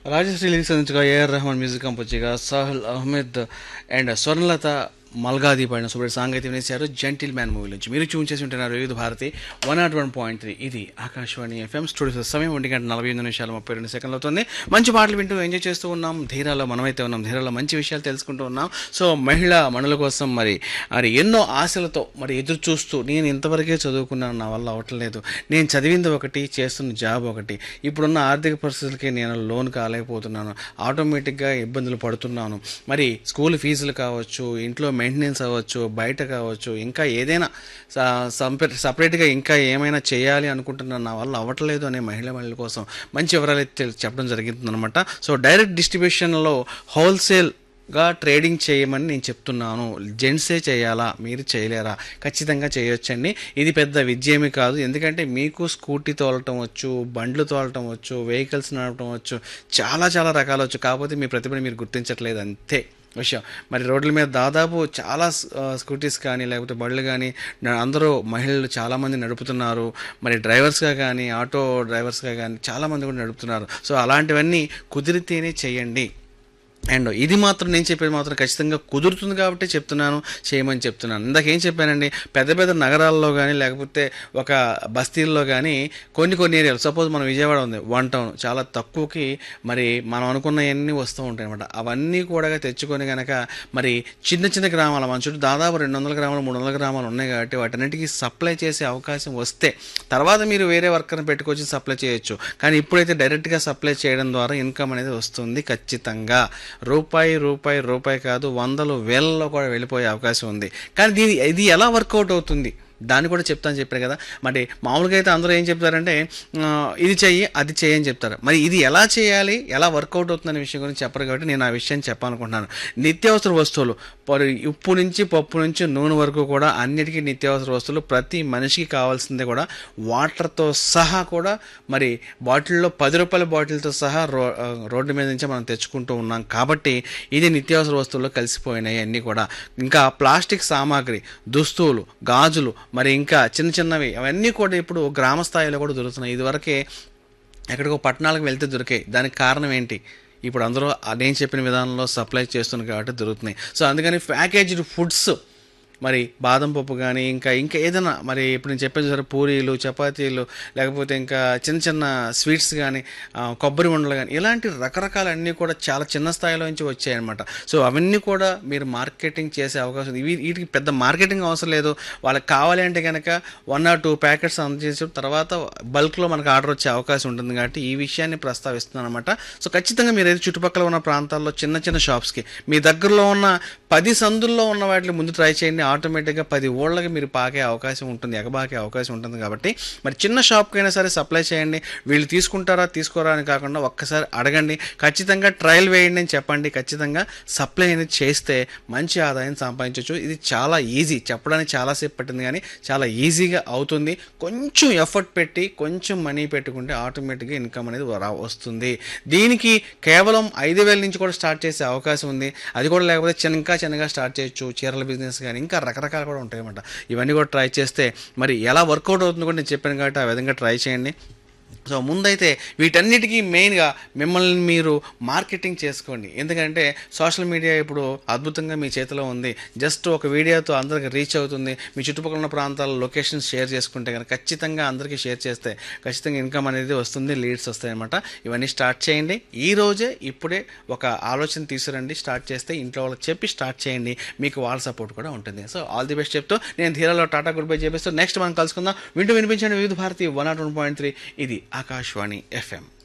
Rajshri lyrics అందించగా AR Rahman music కంపోజ్గా Sahul Ahmed and Swarnalatha మల్గాది పైన సూపర్ సాంగ్ అయితే వినేశారు జెంటిల్ మ్యాన్ మూవీ నుంచి మీరు చూన్ చేసి ఉంటున్నారు Vividh Bharati one not one point three ఇది ఆకాశవాణి ఎఫ్ఎం స్టూడియో సమయం ఒంటి గంట నలభై ఎనిమిది నిమిషాలు ముప్పై రెండు సెకండ్లు అవుతుంది మంచి పాటలు వింటూ ఎంజాయ్ చేస్తూ ఉన్నాం ధీరాలో మనమైతే ఉన్నాం ధీరాలో మంచి విషయాలు తెలుసుకుంటూ ఉన్నాం సో మహిళా మనుల కోసం మరి మరి ఎన్నో ఆశలతో మరి ఎదురు చూస్తూ నేను ఇంతవరకే చదువుకున్నాను నా వల్ల అవ్వట్లేదు నేను చదివింది ఒకటి చేస్తున్న జాబ్ ఒకటి ఇప్పుడున్న ఆర్థిక పరిస్థితులకి నేను లోన్ కాలేకపోతున్నాను ఆటోమేటిక్గా ఇబ్బందులు పడుతున్నాను మరి స్కూల్ ఫీజులు కావచ్చు ఇంట్లో మెయింటెనెన్స్ అవ్వచ్చు బయట కావచ్చు ఇంకా ఏదైనా సపరేట్గా ఇంకా ఏమైనా చేయాలి అనుకుంటున్నాను నా వల్ల అవ్వట్లేదు అనే మహిళ మహిళల కోసం మంచి వివరాలు అయితే తెలు- చెప్పడం జరుగుతుందన్నమాట సో డైరెక్ట్ డిస్ట్రిబ్యూషన్లో హోల్సేల్ గా ట్రేడింగ్ చేయమని నేను చెప్తున్నాను జెంట్సే చేయాలా మీరు చేయలేరా ఖచ్చితంగా చేయొచ్చండి ఇది పెద్ద విజయమే కాదు ఎందుకంటే మీకు స్కూటీ తోలటం వచ్చు బండ్లు తోలటం వచ్చు వెహికల్స్ నడపడం వచ్చు చాలా చాలా రకాలు వచ్చు కాకపోతే మీ ప్రతిభని మీరు గుర్తించట్లేదు అంతే విషయం మరి రోడ్ల మీద దాదాపు చాలా ఆ, స్కూటీస్ కానీ లేకపోతే బళ్ళు కానీ న- అందరూ మహిళలు చాలామంది నడుపుతున్నారు మరి డ్రైవర్స్గా కానీ ఆటో డ్రైవర్స్గా కానీ చాలామంది కూడా నడుపుతున్నారు సో అలాంటివన్నీ కుదిరితేనే చేయండి అండ్ ఇది మాత్రం నేను చెప్పేది మాత్రం ఖచ్చితంగా కుదురుతుంది కాబట్టి చెప్తున్నాను చేయమని చెప్తున్నాను ఇందాక ఏం చెప్పానండి పెద్ద పెద్ద నగరాల్లో కానీ లేకపోతే ఒక బస్తీల్లో కానీ కొన్ని కొన్ని ఏరియాలు సపోజ్ మన విజయవాడ ఉంది వన్ టౌన్ చాలా తక్కువకి మరి మనం అనుకున్నవన్నీ వస్తూ ఉంటాయి అనమాట అవన్నీ కూడా తెచ్చుకొని కనుక మరి చిన్న చిన్న గ్రామాల మన చుట్టూ దాదాపు రెండు వందల గ్రామాలు మూడు వందల గ్రామాలు ఉన్నాయి కాబట్టి వాటన్నిటికీ సప్లై చేసే అవకాశం వస్తే తర్వాత మీరు వేరే వర్కర్ని పెట్టుకొచ్చి సప్లై చేయొచ్చు కానీ ఇప్పుడైతే డైరెక్ట్గా సప్లై చేయడం ద్వారా ఇన్కమ్ అనేది వస్తుంది ఖచ్చితంగా రూపాయి రూపాయి రూపాయి కాదు వందలు వేలలో కూడా వెళ్ళిపోయే అవకాశం ఉంది కానీ దీని ఇది ఎలా వర్కౌట్ అవుతుంది దాన్ని కూడా చెప్తాను చెప్పారు కదా మరి మామూలుగా అయితే అందరూ ఏం చెప్తారంటే ఆ, ఇది చెయ్యి అది చెయ్యి అని చెప్తారు మరి ఇది ఎలా చేయాలి ఎలా వర్కౌట్ అవుతుందనే విషయం గురించి చెప్పరు కాబట్టి నేను ఆ విషయాన్ని చెప్పాలనుకుంటున్నాను నిత్యావసర వస్తువులు పరి ఉప్పు నుంచి పప్పు నుంచి నూనె వరకు కూడా అన్నిటికీ నిత్యావసర వస్తువులు ప్రతి మనిషికి కావాల్సిందే కూడా వాటర్తో సహా కూడా మరి బాటిల్లో పది రూపాయల బాటిల్తో సహా రో ఆ, రోడ్డు మీద నుంచి మనం తెచ్చుకుంటూ ఉన్నాం కాబట్టి ఇది నిత్యావసర వస్తువుల్లో కలిసిపోయినాయి అన్నీ కూడా ఇంకా ప్లాస్టిక్ సామాగ్రి దుస్తువులు గాజులు మరి ఇంకా చిన్న చిన్నవి అవన్నీ కూడా ఇప్పుడు గ్రామ స్థాయిలో కూడా దొరుకుతున్నాయి ఇదివరకే ఎక్కడికో పట్టణాలకు వెళ్తే దొరికాయి దానికి కారణం ఏంటి ఇప్పుడు అందరూ ఆ నేను చెప్పిన విధానంలో సప్లై చేస్తున్నారు కాబట్టి దొరుకుతున్నాయి సో అందుకని ప్యాకేజ్డ్ ఫుడ్స్ మరి బాదం పప్పు కానీ ఇంకా ఇంకా ఏదైనా మరి ఇప్పుడు నేను చెప్పేది సరే పూరీలు చపాతీలు లేకపోతే ఇంకా చిన్న చిన్న స్వీట్స్ కానీ ఆ, కొబ్బరి ఉండలు కానీ ఇలాంటి రకరకాల అన్నీ కూడా చాలా చిన్న స్థాయిలో నుంచి వచ్చాయన్నమాట సో అవన్నీ కూడా మీరు మార్కెటింగ్ చేసే అవకాశం ఉంది ఇవి వీటికి పెద్ద మార్కెటింగ్ అవసరం లేదు వాళ్ళకి కావాలి అంటే కనుక వన్ ఆర్ టూ ప్యాకెట్స్ అందజేసిన తర్వాత బల్క్లో మనకు ఆర్డర్ వచ్చే అవకాశం ఉంటుంది కాబట్టి ఈ విషయాన్ని ప్రస్తావిస్తున్నాను అనమాట సో ఖచ్చితంగా మీరు ఏది చుట్టుపక్కల ఉన్న ప్రాంతాల్లో చిన్న చిన్న షాప్స్కి మీ దగ్గరలో ఉన్న పది సందుల్లో ఉన్న వాటిని ముందు ట్రై చేయండి ఆటోమేటిక్గా పది ఓళ్ళకి మీరు పాకే అవకాశం ఉంటుంది ఎగబాకే అవకాశం ఉంటుంది కాబట్టి మరి చిన్న షాప్కి అయినా సరే సప్లై చేయండి వీళ్ళు తీసుకుంటారా తీసుకోరా అని కాకుండా ఒక్కసారి అడగండి ఖచ్చితంగా ట్రయల్ వేయండి అని చెప్పండి ఖచ్చితంగా సప్లై అనేది చేస్తే మంచి ఆదాయం సంపాదించవచ్చు ఇది చాలా ఈజీ చెప్పడానికి చాలాసేపు పట్టింది కానీ చాలా ఈజీగా అవుతుంది కొంచెం ఎఫర్ట్ పెట్టి కొంచెం మనీ పెట్టుకుంటే ఆటోమేటిక్గా ఇన్కమ్ అనేది రా- వస్తుంది దీనికి కేవలం ఐదు వేల నుంచి కూడా స్టార్ట్ చేసే అవకాశం ఉంది అది కూడా లేకపోతే చిన్న ఇంకా చిన్నగా స్టార్ట్ చేయొచ్చు చీరల బిజినెస్ కానీ ఇంకా రకరకాలు కూడా ఉంటాయి అన్నమాట ఇవన్నీ కూడా ట్రై చేస్తే మరి ఎలా వర్కౌట్ అవుతుందో కూడా నేను చెప్పాను కాబట్టి ఆ విధంగా ట్రై చేయండి సో ముందైతే వీటన్నిటికీ మెయిన్గా మిమ్మల్ని మీరు మార్కెటింగ్ చేసుకోండి ఎందుకంటే సోషల్ మీడియా ఇప్పుడు అద్భుతంగా మీ చేతిలో ఉంది జస్ట్ ఒక వీడియోతో అందరికి రీచ్ అవుతుంది మీ చుట్టుపక్కల ఉన్న ప్రాంతాల లొకేషన్స్ షేర్ చేసుకుంటే కనుక ఖచ్చితంగా అందరికీ షేర్ చేస్తే ఖచ్చితంగా ఇన్కమ్ అనేది వస్తుంది లీడ్స్ వస్తాయి అనమాట ఇవన్నీ స్టార్ట్ చేయండి ఈ రోజే ఇప్పుడే ఒక ఆలోచన తీసుకురండి స్టార్ట్ చేస్తే ఇంట్లో వాళ్ళకి చెప్పి స్టార్ట్ చేయండి మీకు వాళ్ళ సపోర్ట్ కూడా ఉంటుంది సో ఆల్ ది బెస్ట్ చెప్తూ నేను ధీరాలో టాటా గుడ్ బై చెప్పేస్తూ నెక్స్ట్ మనం కలుసుకుందాం వింటూ వినిపించండి Vividh Bharati one not one point three ఇది ఆకాశవాణి ఎఫ్ఎం